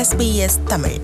SBS Tamil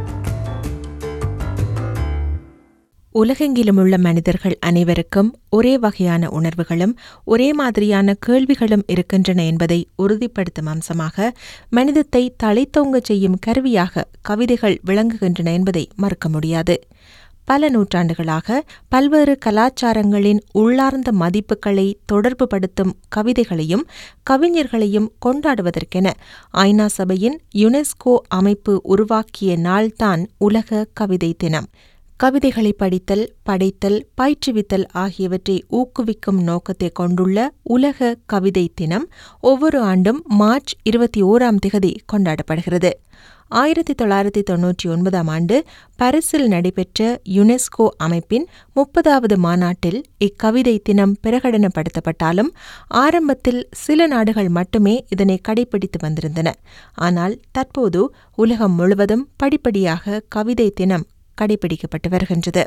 உலகெங்கிலும் உள்ள மனிதர்கள் அனைவருக்கும் ஒரே வகையான உணர்வுகளும் ஒரே மாதிரியான கேள்விகளும் இருக்கின்றன என்பதை உறுதிப்படுத்தும் அம்சமாக மனிதத்தை தழைத்தோங்கச் செய்யும் கருவியாக கவிதைகள் விளங்குகின்றன என்பதை மறுக்க முடியாது பல நூற்றாண்டுகளாக பல்வேறு கலாச்சாரங்களின் உள்ளார்ந்த மதிப்புகளை தொடர்புபடுத்தும் கவிதைகளையும் கவிஞர்களையும் கொண்டாடுவதற்கென ஐநா சபையின் யுனெஸ்கோ அமைப்பு உருவாக்கிய நாள்தான் உலக கவிதை தினம் கவிதைகளை படித்தல் படைத்தல் பயிற்றுவித்தல் ஆகியவற்றை ஊக்குவிக்கும் நோக்கத்தை கொண்டுள்ள உலக கவிதை தினம் ஒவ்வொரு ஆண்டும் மார்ச் இருபத்தி ஓராம் திகதி கொண்டாடப்படுகிறது ஆயிரத்தி தொள்ளாயிரத்தி தொன்னூற்றி ஒன்பதாம் ஆண்டு பாரிஸில் நடைபெற்ற யுனெஸ்கோ அமைப்பின் முப்பதாவது மாநாட்டில் இக்கவிதை தினம் பிரகடனப்படுத்தப்பட்டாலும் ஆரம்பத்தில் சில நாடுகள் மட்டுமே இதனை கடைபிடித்து வந்திருந்தன ஆனால் தற்போது உலகம் முழுவதும் படிப்படியாக கவிதை தினம் கடைபிடிக்கப்பட்டு வருகின்றது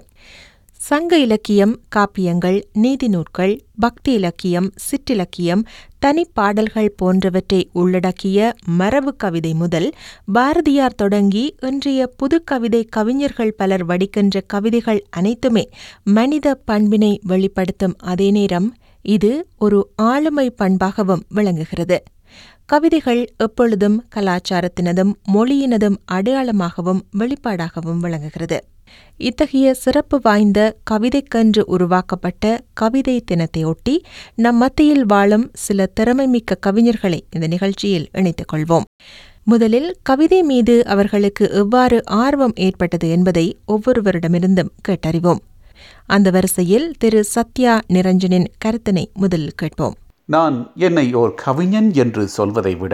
சங்க இலக்கியம் காப்பியங்கள் நீதி நூல்கள் பக்தி இலக்கியம் சிற்றிலக்கியம் தனிப்பாடல்கள் போன்றவற்றை உள்ளடக்கிய மரபு கவிதை முதல் பாரதியார் தொடங்கி இன்றைய புதுக்கவிதை கவிஞர்கள் பலர் வடிக்கின்ற கவிதைகள் அனைத்துமே மனித பண்பினை வெளிப்படுத்தும் அதே நேரம் இது ஒரு ஆளுமை பண்பாகவும் விளங்குகிறது கவிதைகள் எப்பொழுதும் கலாச்சாரத்தினதும் மொழியினதும் அடையாளமாகவும் வெளிப்பாடாகவும் விளங்குகிறது இத்தகைய சிறப்பு வாய்ந்த கவிதைக்கன்று உருவாக்கப்பட்ட கவிதை தினத்தையொட்டி நம் மத்தியில் வாழும் சில திறமைமிக்க கவிஞர்களை இந்த நிகழ்ச்சியில் இணைத்துக் கொள்வோம் முதலில் கவிதை மீது அவர்களுக்கு எவ்வாறு ஆர்வம் ஏற்பட்டது என்பதை ஒவ்வொருவரிடமிருந்தும் கேட்டறிவோம் அந்த வரிசையில் திரு சத்யா நிரஞ்சனின் கருத்தினை முதலில் கேட்போம் நான் என்னை ஓர் கவிஞன் என்று சொல்வதை விட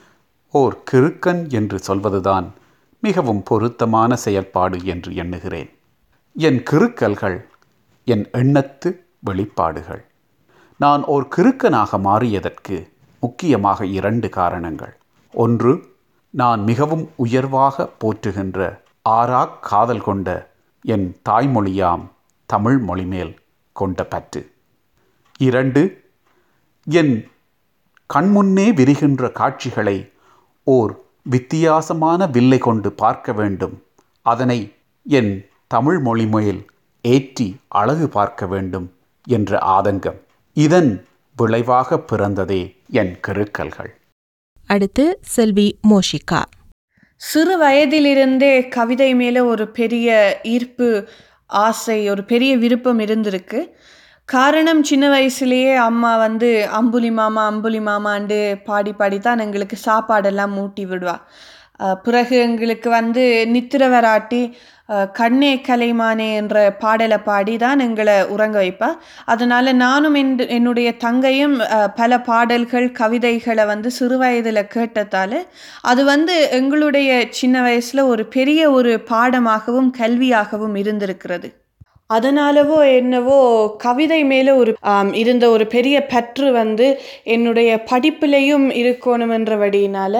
ஓர் கிறுக்கன் என்று சொல்வதுதான் மிகவும் பொருத்தமான செயல்பாடு என்று எண்ணுகிறேன் என் கிறுக்கல்கள் என் எண்ணத்து வெளிப்பாடுகள் நான் ஓர் கிறுக்கனாக மாறியதற்கு முக்கியமாக இரண்டு காரணங்கள் ஒன்று நான் மிகவும் உயர்வாக போற்றுகின்ற ஆறாக் காதல் கொண்ட என் தாய்மொழியாம் தமிழ் மொழி மேல் கொண்ட பற்று இரண்டு என் கண்முன்னே விரிகின்ற காட்சிகளை ஓர் வித்தியாசமான வில்லை கொண்டு பார்க்க வேண்டும் அதனை என் தமிழ் மொழி மேல் ஏற்றி அழகு பார்க்க வேண்டும் என்ற ஆதங்கம் இதன் விளைவாக பிறந்ததே என் கருக்கல்கள் அடுத்து செல்வி மோஷிகா சிறு வயதிலிருந்தே கவிதை மேலே ஒரு பெரிய ஈர்ப்பு ஆசை ஒரு பெரிய விருப்பம் இருந்திருக்கு காரணம் சின்ன வயசுலேயே அம்மா வந்து அம்புலி மாமா அம்புலி மாமாண்டு பாடி பாடி தான் எங்களுக்கு சாப்பாடெல்லாம் மூட்டி விடுவா பிறகு எங்களுக்கு வந்து நித்திர வராட்டி கண்ணே கலைமானே என்ற பாடலை பாடி தான் எங்களை உறங்க வைப்பா அதனால் நானும் என் என்னுடைய தங்கையும் பல பாடல்கள் கவிதைகளை வந்து சிறு வயதில் கேட்டதால் அது வந்து எங்களுடைய சின்ன வயசில் ஒரு பெரிய ஒரு பாடமாகவும் கல்வியாகவும் இருந்திருக்கிறது அதனாலவோ என்னவோ கவிதை மேலே ஒரு இருந்த ஒரு பெரிய பற்று வந்து என்னுடைய படிப்பிலையும் இருக்கணுமென்றபடியினால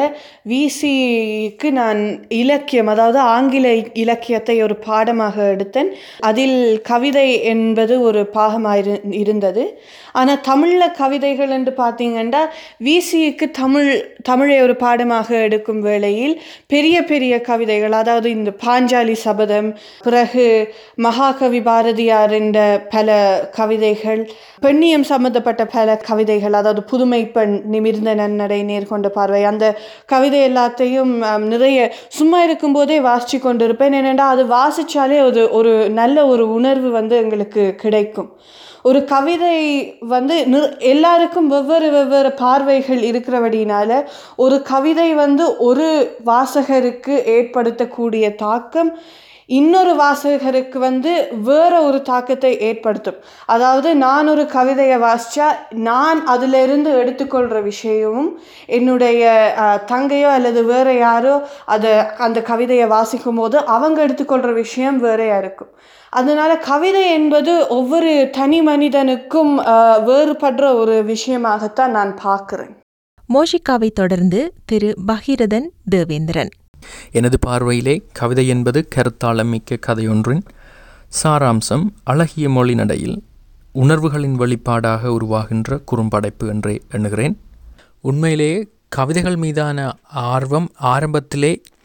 விசிக்கு நான் இலக்கியம் அதாவது ஆங்கில இலக்கியத்தை ஒரு பாடமாக எடுத்தேன் அதில் கவிதை என்பது ஒரு பாகமாக இருந்தது ஆனால் தமிழில் கவிதைகள் என்று பார்த்தீங்கன்னா விசிக்கு தமிழ் தமிழை ஒரு பாடமாக எடுக்கும் வேளையில் பெரிய பெரிய கவிதைகள் அதாவது இந்த பாஞ்சாலி சபதம் பிறகு மகாகவி பாரதியார் என்ற பல கவிதைகள் பெண்ணியம் சம்பந்தப்பட்ட பல கவிதைகள் அதாவது புதுமை பெண் நிமிர்ந்த நன்னடை நேர்கொண்ட பார்வை அந்த கவிதை எல்லாத்தையும் நிறைய சும்மா இருக்கும்போதே வாசித்து கொண்டு இருப்பேன் ஏனென்றால் அது வாசித்தாலே அது ஒரு நல்ல ஒரு உணர்வு வந்து எங்களுக்கு கிடைக்கும் ஒரு கவிதை வந்து எல்லாருக்கும் வெவ்வேறு வெவ்வேறு பார்வைகள் இருக்கிறபடினால ஒரு கவிதை வந்து ஒரு வாசகருக்கு ஏற்படுத்தக்கூடிய தாக்கம் இன்னொரு வாசகருக்கு வந்து வேற ஒரு தாக்கத்தை ஏற்படுத்தும் அதாவது நான் ஒரு கவிதையை வாசித்தா நான் அதிலிருந்து எடுத்துக்கொள்கிற விஷயமும் என்னுடைய தங்கையோ அல்லது வேற யாரோ அதை அந்த கவிதையை வாசிக்கும் போது அவங்க எடுத்துக்கொள்கிற விஷயம் வேறையாக இருக்கும் அதனால கவிதை என்பது ஒவ்வொரு தனி மனிதனுக்கும் வேறுபடுற ஒரு விஷயமாகத்தான் நான் பார்க்குறேன் மோஷிகாவை தொடர்ந்து திரு பகீரதன் தேவேந்திரன் எனது பார்வையிலே கவிதை என்பது கருத்தாளம் மிக்க கதையொன்றின் சாராம்சம் அழகிய மொழி நடையில் உணர்வுகளின் வெளிப்பாடாக உருவாகின்ற குறும்படைப்பு என்றே எண்ணுகிறேன் உண்மையிலேயே கவிதைகள் மீதான ஆர்வம் ஆரம்பத்திலே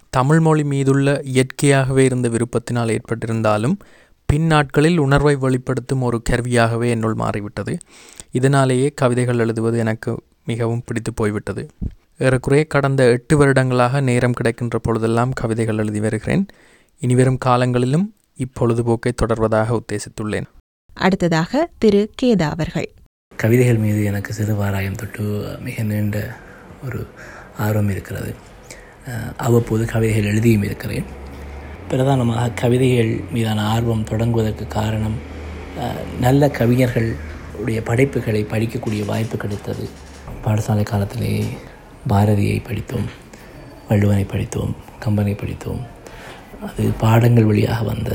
தமிழ் மொழி மீதுள்ள இயற்கையாகவே இருந்த விருப்பத்தினால் ஏற்பட்டிருந்தாலும் பின் நாட்களில் உணர்வை வெளிப்படுத்தும் ஒரு கருவியாகவே என்னுள் மாறிவிட்டது இதனாலேயே கவிதைகள் எழுதுவது எனக்கு மிகவும் பிடித்து போய்விட்டது ஏறக்குறைய கடந்த எட்டு வருடங்களாக நேரம் கிடைக்கின்ற பொழுதெல்லாம் கவிதைகள் எழுதி வருகிறேன் இனிவரும் காலங்களிலும் இப்பொழுதுபோக்கை தொடர்வதாக உத்தேசித்துள்ளேன் அடுத்ததாக திரு கேதா அவர்கள் கவிதைகள் மீது எனக்கு சிறு வாராயம் தொட்டு மிக நீண்ட ஒரு ஆர்வம் இருக்கிறது அஹ் அவ்வப்போது கவிதைகள் எழுதியும் இருக்கிறேன் பிரதானமாக கவிதைகள் மீதான ஆர்வம் தொடங்குவதற்கு காரணம் அஹ் நல்ல கவிஞர்கள் உடைய படைப்புகளை படிக்கக்கூடிய வாய்ப்பு கிடைத்தது பாடசாலை காலத்திலே பாரதியை படித்தோம் வள்ளுவனை படித்தோம் கம்பனை படித்தோம் அது பாடங்கள் வழியாக வந்த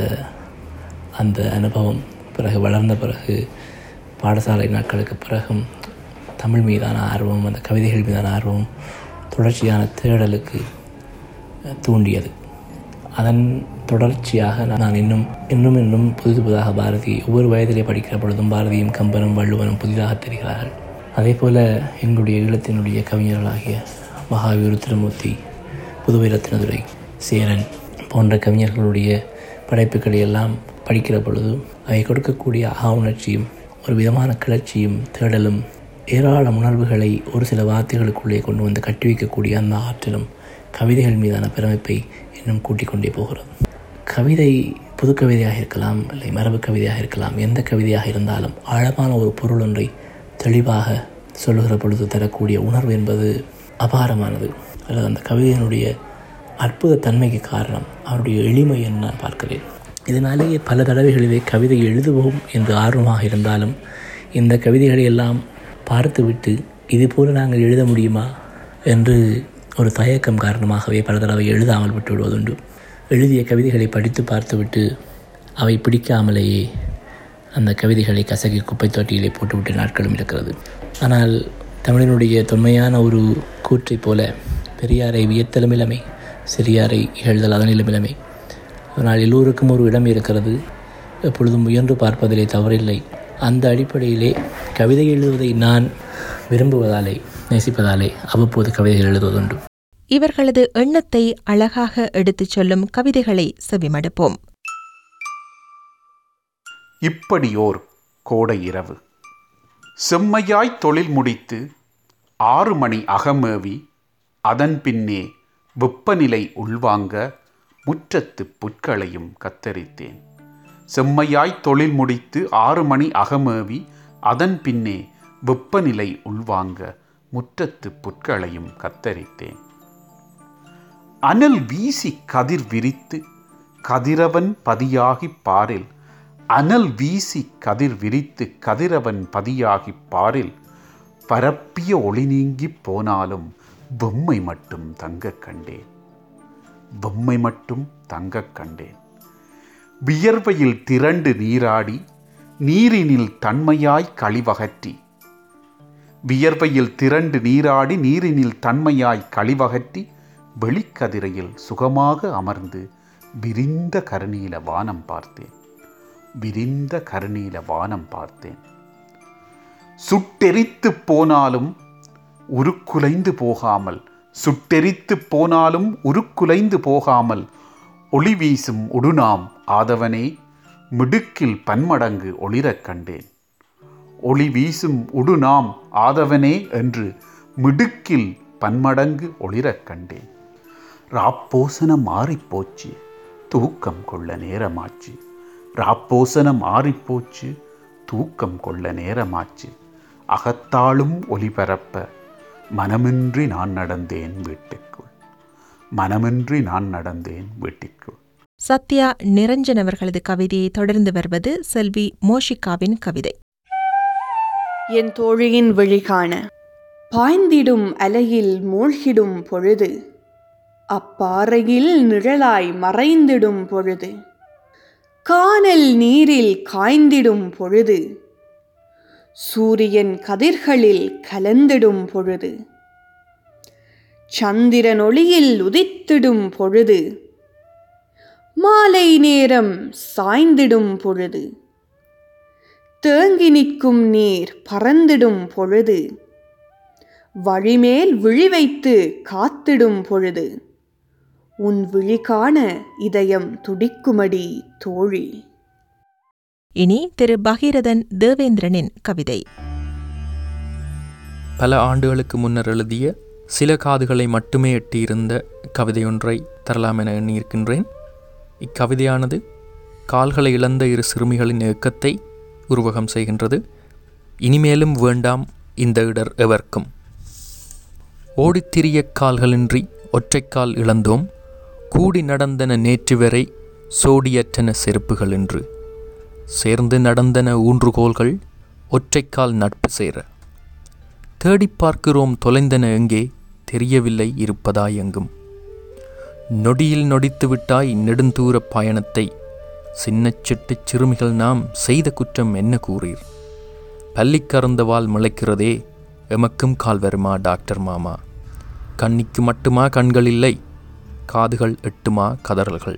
அந்த அனுபவம் பிறகு வளர்ந்த பிறகு பாடசாலை நாட்களுக்கு பிறகும் தமிழ் மீதான ஆர்வம் அந்த கவிதைகள் மீதான ஆர்வம் தொடர்ச்சியான தேடலுக்கு அஹ், தூண்டியது அதன் தொடர்ச்சியாக நான் இன்னும் இன்னும் இன்னும் புது புதிதாக பாரதி ஒவ்வொரு வயதிலே படிக்கிற பொழுதும் பாரதியும் கம்பனும் வள்ளுவனும் புதிதாக தெரிகிறார்கள் அதே போல் எங்களுடைய ஈழத்தினுடைய கவிஞர்களாகிய மகாவீர் திருமூர்த்தி புதுவை ரத்னதுரை சேரன் போன்ற கவிஞர்களுடைய படைப்புகளை எல்லாம் படிக்கிற பொழுது அவை கொடுக்கக்கூடிய அகா உணர்ச்சியும் ஒரு விதமான கிளர்ச்சியும் தேடலும் ஏராள உணர்வுகளை ஒரு சில வார்த்தைகளுக்குள்ளே கொண்டு வந்து கட்டி வைக்கக்கூடிய அந்த ஆற்றலும் கவிதைகள் மீதான பிரமிப்பை இன்னும் கூட்டிக் கொண்டே போகிறது கவிதை புது கவிதையாக இருக்கலாம் இல்லை மரபு கவிதையாக இருக்கலாம் எந்த கவிதையாக இருந்தாலும் ஆழமான ஒரு பொருள் ஒன்றை தெளிவாக சொல்லுகிற பொழுது தரக்கூடிய உணர்வு என்பது அபாரமானது அல்லது அந்த கவிதையினுடைய அற்புத தன்மைக்கு காரணம் அவருடைய எளிமை என்று நான் பார்க்கிறேன் இதனாலேயே பல தடவைகளிலே கவிதை எழுதுவோம் என்று ஆர்வமாக இருந்தாலும் இந்த கவிதைகளை எல்லாம் பார்த்துவிட்டு இது போல நாங்கள் எழுத முடியுமா என்று ஒரு தயக்கம் காரணமாகவே பல தடவை எழுதாமல் விட்டு விடுவதுண்டு எழுதிய கவிதைகளை படித்து பார்த்துவிட்டு அவை பிடிக்காமலேயே அந்த கவிதைகளை கசகி குப்பை தொட்டியிலே போட்டுவிட்ட நாட்களும் இருக்கிறது ஆனால் தமிழினுடைய தொன்மையான ஒரு கூற்றைப் போல பெரியாரை வியத்தலும் இளமை சிறியாரை இகழ்தல் அதனிலும் இளமை அதனால் எல்லோருக்கும் ஒரு இடம் இருக்கிறது எப்பொழுதும் முயன்று பார்ப்பதிலே தவறில்லை அந்த அடிப்படையிலே கவிதை எழுதுவதை நான் விரும்புவதாலே நேசிப்பதாலே அவ்வப்போது கவிதைகள் எழுதுவதுண்டு இவர்களது எண்ணத்தை அழகாக எடுத்துச் சொல்லும் கவிதைகளை செவிமடுப்போம் இப்படியோர் கோடை இரவு செம்மையாய் தொழில் முடித்து ஆறு மணி அகமேவி அதன் பின்னே வெப்பநிலை உள்வாங்க முற்றத்து புற்களையும் கத்தரித்தேன் செம்மையாய் தொழில் முடித்து ஆறு மணி அகமேவி அதன் பின்னே வெப்பநிலை உள்வாங்க முற்றத்து புற்களையும் கத்தரித்தேன் அனல் வீசி கதிர் விரித்து கதிரவன் பதியாகிப் பாரில் அனல் வீசி கதிர் விரித்து கதிரவன் பதியாகிப் பாரில் பரப்பிய ஒளி நீங்கிப் போனாலும் பொம்மை மட்டும் தங்கக் கண்டேன் பொம்மை மட்டும் தங்கக் கண்டேன் வியர்வையில் திரண்டு நீராடி நீரினில் தன்மையாய் கழிவகற்றி வியர்வையில் திரண்டு நீராடி நீரினில் தன்மையாய் கழிவகற்றி வெளிக்கதிரையில் சுகமாக அமர்ந்து விரிந்த கருநீல வானம் பார்த்தேன் விரிந்த கருநீல வானம் பார்த்தேன் சுட்டெரித்து போனாலும் உருக்குலைந்து போகாமல் சுட்டெரித்து போனாலும் உருக்குலைந்து போகாமல் ஒளி வீசும் உடுநாம் ஆதவனே மிடுக்கில் பன்மடங்கு ஒளிரக் கண்டேன் ஒளி வீசும் உடுநாம் ஆதவனே என்று மிடுக்கில் பன்மடங்கு ஒளிரக் கண்டேன் ராப்போசனம் மாறிப்போச்சு தூக்கம் கொள்ள நேரமாச்சு ராப்போசனம் மாறிப்போச்சு தூக்கம் கொள்ள நேரமாச்சு அகத்தாலும் ஒளிபரப்ப மனமின்றி நான் நடந்தேன் வீட்டுக்குள் மனமின்றி நான் நடந்தேன் வீட்டிற்குள் சத்யா நிரஞ்சன் அவர்களது கவிதையை தொடர்ந்து வருவது செல்வி மோஷிகாவின் கவிதை என் தோழியின் விழிகாண பாய்ந்திடும் அலையில் மூழ்கிடும் பொழுது அப்பாறையில் நிழலாய் மறைந்திடும் பொழுது கானல் நீரில் காய்ந்திடும் பொழுது சூரியன் கதிர்களில் கலந்திடும் பொழுது சந்திரன் ஒளியில் உதித்திடும் பொழுது மாலை நேரம் சாய்ந்திடும் பொழுது தேங்கி நிற்கும் நீர் பறந்திடும் பொழுது வழிமேல் விழி வைத்து காத்திடும் பொழுது உன் விழி காண இதயம் துடிக்குமடி தோழி இனி திரு பகீரதன் தேவேந்திரனின் கவிதை பல ஆண்டுகளுக்கு முன்னர் எழுதிய சில காதுகளை மட்டுமே எட்டியிருந்த கவிதையொன்றை தரலாம் என எண்ணியிருக்கின்றேன் இக்கவிதையானது கால்களை இழந்த இரு சிறுமிகளின் ஏக்கத்தை உருவகம் செய்கின்றது இனிமேலும் வேண்டாம் இந்த இடர் எவர்க்கும் ஓடித்திரிய கால்களின்றி ஒற்றைக்கால் இழந்தோம் கூடி நடந்தன நேற்று வரை சோடியற்றன செருப்புகள் என்று சேர்ந்து நடந்தன ஊன்றுகோல்கள் ஒற்றைக்கால் நட்பு சேர தேடிப் பார்க்கிறோம் தொலைந்தன எங்கே தெரியவில்லை இருப்பதாய் எங்கும் நொடியில் நொடித்து விட்டாய் நெடுந்தூர பயணத்தை சின்னச் சிட்டுச் சிறுமிகள் நாம் செய்த குற்றம் என்ன கூறீர் பள்ளிக்கறந்தவால் முளைக்கிறதே எமக்கும் கால் வருமா டாக்டர் மாமா கண்ணிக்கு மட்டுமா கண்கள் இல்லை காதுகள் எட்டுமா கதறல்கள்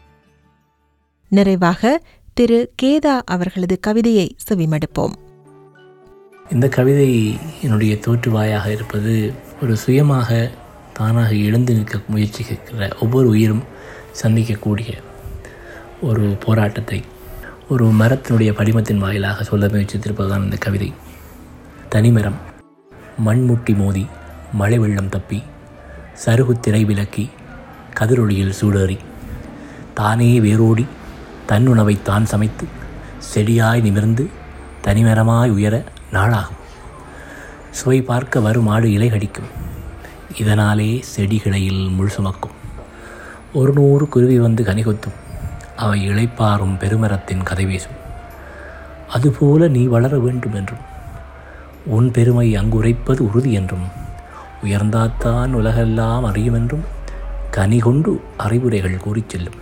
நிறைவாக திரு கேதா அவர்களது கவிதையை செவிமடுப்போம் இந்த கவிதை என்னுடைய தோற்றுவாயாக இருப்பது ஒரு சுயமாக தானாக எழுந்து நிற்க முயற்சிக்கிற ஒவ்வொரு உயிரும் சந்திக்கக்கூடிய ஒரு போராட்டத்தை ஒரு மரத்தினுடைய படிமத்தின் வாயிலாக சொல்ல முயற்சித்திருப்பதுதான் இந்த கவிதை தனிமரம் மண்முட்டி மோதி மழை வெள்ளம் தப்பி சருகு திரை விலக்கி கதிரொளியில் சூடேறி தானே வேரோடி தன் உணவை தான் சமைத்து செடியாய் நிமிர்ந்து தனிமரமாய் உயர நாளாகும் சுவை பார்க்க வரும் ஆடு இலை கடிக்கும் இதனாலே செடி கிளையில் முள் சுமக்கும் ஒரு நூறு குருவி வந்து கனிகொத்தும் அவை இளைப்பாறும் பெருமரத்தின் கதை வீசும் அதுபோல நீ வளர வேண்டும் என்றும் உன் பெருமை அங்குரைப்பது உறுதி என்றும் உயர்ந்தாத்தான் உலகெல்லாம் அறியும் என்றும் கனி கொண்டு அறிவுரைகள் கூறிச் செல்லும்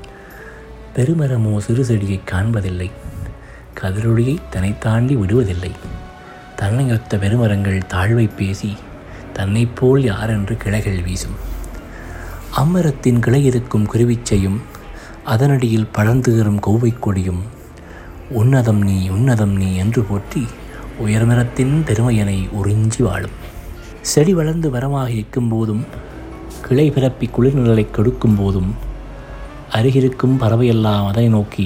பெருமரமோ சிறு செடியை காண்பதில்லை கதிரொளியை தன்னை தாண்டி விடுவதில்லை தன்னையொத்த பெருமரங்கள் தாழ்வை பேசி தன்னைப் போல் யாரென்று கிளைகள் வீசும் அம்மரத்தின் கிளை இருக்கும் குருவிச்சையும் அதனடியில் பழந்துகரும் கோவைக் கொடியும் உன்னதம் நீ உன்னதம் நீ என்று போற்றி உயர்மரத்தின் பெருமையனை உறிஞ்சி வாழும் செடி வளர்ந்து வரமாக இருக்கும் போதும் கிளை பிறப்பி குளிர்நிலை கொடுக்கும் போதும் அருகிருக்கும் பறவையெல்லாம் அதை நோக்கி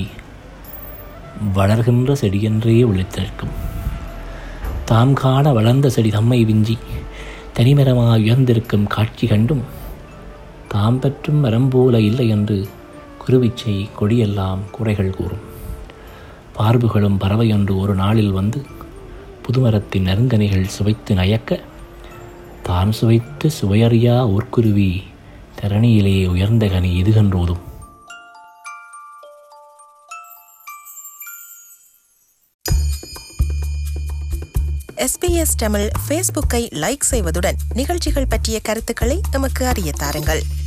வளர்கின்ற செடியென்றே விழித்திருக்கும் தாம் காண வளர்ந்த செடி தம்மை விஞ்சி தனிமரமாக உயர்ந்திருக்கும் காட்சி கண்டும் தாம் பற்றும் மரம் போல இல்லை என்று குருவிச்சை கொடியெல்லாம் குறைகள் கூறும் பார்வுகளும் பறவையொன்று ஒரு நாளில் வந்து புதுமரத்தின் நறுங்கனிகள் சுவைத்து நயக்க தாம் சுவைத்து சுவையறியா ஊர்க்குருவி தரணியிலே உயர்ந்த கனி இதுகன்றோதும் எஸ்பிஎஸ் தமிழ் ஃபேஸ்புக்கை லைக் செய்வதுடன் நிகழ்ச்சிகள் பற்றிய கருத்துக்களை எமக்கு அறிய தாருங்கள்